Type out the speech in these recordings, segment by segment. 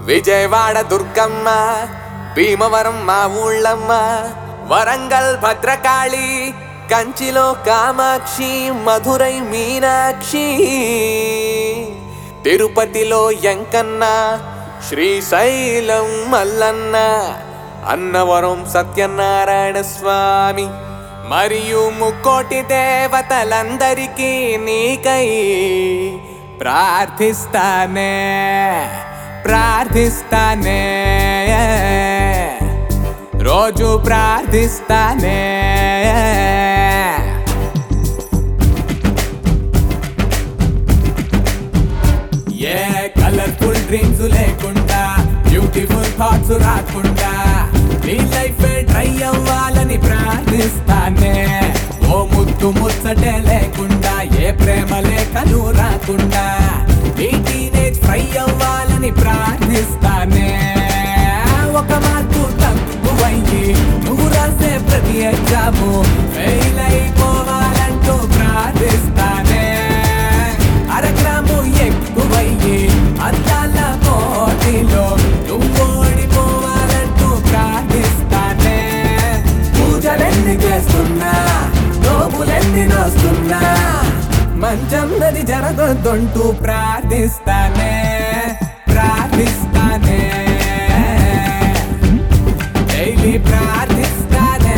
విజయవాడ దుర్గమ్మ భీమవరం మా ఊళ్ళమ్మ వరంగల్ భద్రకాళి కంచిలో కామాక్షి మధురై మీనాక్షి తిరుపతిలో ఎంకన్న శ్రీశైలం మల్లన్న అన్నవరం సత్యనారాయణ స్వామి మరియు ముక్కోటి దేవతలందరికీ నీకై ప్రార్థిస్తానే ప్రార్థిస్తానే రోజు ప్రార్థిస్తానే ఏ కలర్ఫుల్ డ్రీమ్స్ లేకుండా బ్యూటిఫుల్ థాట్స్ రాకుండా నీ లైఫ్ ట్రై అవ్వాలని ప్రార్థిస్తానే ఓ ముద్దు ముచ్చటే లేకుండా ఏ ప్రేమ లేఖలు రాకుండా నీ టీనేజ్ ఫ్రై అవ్వాలని ప్రార్థిస్తానే ఒక మార్కు తక్కువయ్యి నువ్వు రాసే ప్రతి ఎగ్జాము ఫెయిల్ అయిపోవాలంటూ ప్రార్థిస్తానే అరగ్రాము ఎక్కువయ్యి అందాల పోటీలో నువ్వు ఓడిపోవాలంటూ ప్రార్థిస్తానే పూజలెన్ని చేస్తున్నా నోములెన్ని నోస్తున్నా మంచం నది జరగొద్దంటూ ప్రార్థిస్తానే ప్రార్థిస్తానే డైలీ ప్రార్థిస్తానే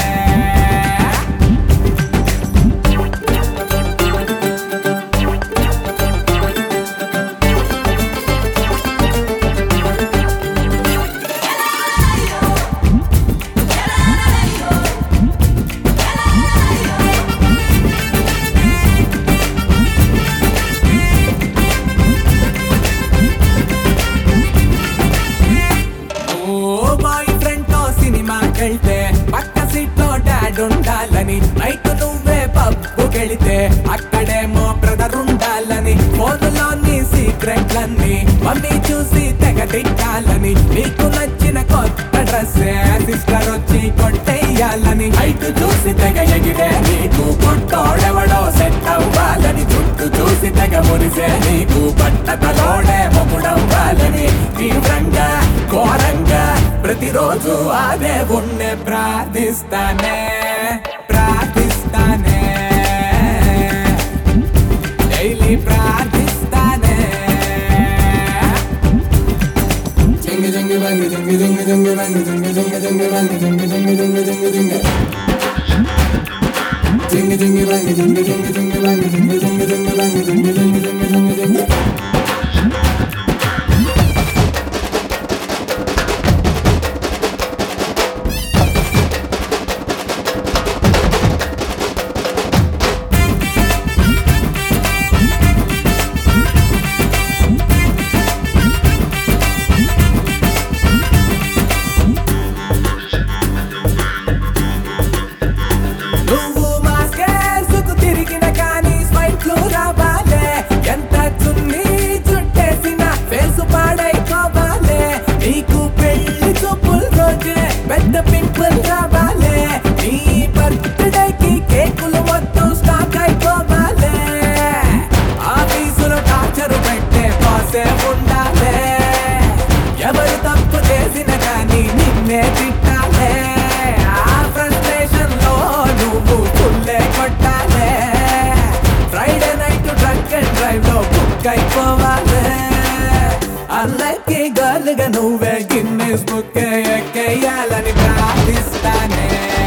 ఓ బాయ్ ఫ్రెండ్ తో సినిమాకెళ్తే పక్క సీట్ లో డాడ్ ఉండాలని నైట్ నువ్వే పబ్బుకెళితే అక్కడేమో బ్రదర్ ఉండాలని ఫోన్లోని సీక్రెట్లన్నీ మమ్మీ చూసి తెగ తిట్టాలని నీకు నచ్చిన కొత్త డ్రెస్ సిస్టర్ వచ్చి కొట్టేయాలని హైట్ చూసి తెగ ఎగిరే నీకు కొట్టోడెవడో సెట్ అవ్వాలని జుట్టు చూసి తెగ మురిసే నీకు పట్టతలోడే మొగుడవ్వాలని తీవ్రంగా ఘోరంగా ప్రతిరోజు అదే ఉండే ప్రార్థిస్తానే ప్రార్థిస్తానే డైలీ ప్రార్థిస్తానే జింగ జింగ బంగ జింగ జింగ జింగ బంగ జింగ జింగ జింగ బంగ జింగ జింగ జింగ జింగ జింగ జింగ జింగ బంగ జింగ జింగ జింగ బంగ జింగ జింగ జింగ బంగ జింగ జింగ జింగ జింగ జింగ నువ్వు మాస్కేసుకు తిరిగిన కానీ స్వైన్ ఫ్లూ రావాలే ఎంత చున్ని చుట్టేసిన ఫేసు పాడైపోవాలే నీకు పెళ్లి చూపుల రోజే పెద్ద పింపుల్ రావాలే నీ బర్త్డేకి కేకులు మొత్తం స్టాక్ అయిపోవాలే ఆఫీసులో టార్చర్ పెట్టే బాసే ఉండాలే ఎవరు తప్పు చేసిన కానీ నిన్నే తిట్టాలే ఆ ఫ్రస్ట్రేషన్ లో నువ్వు ఫుల్లే కొట్టాలే Friday night drunk and drive లో బుక్ అయిపోవాలే అల్లకి గర్ల్గా నువ్వే గిన్నెస్ బుక్ ఎక్కేయాలని ప్రార్థిస్తానే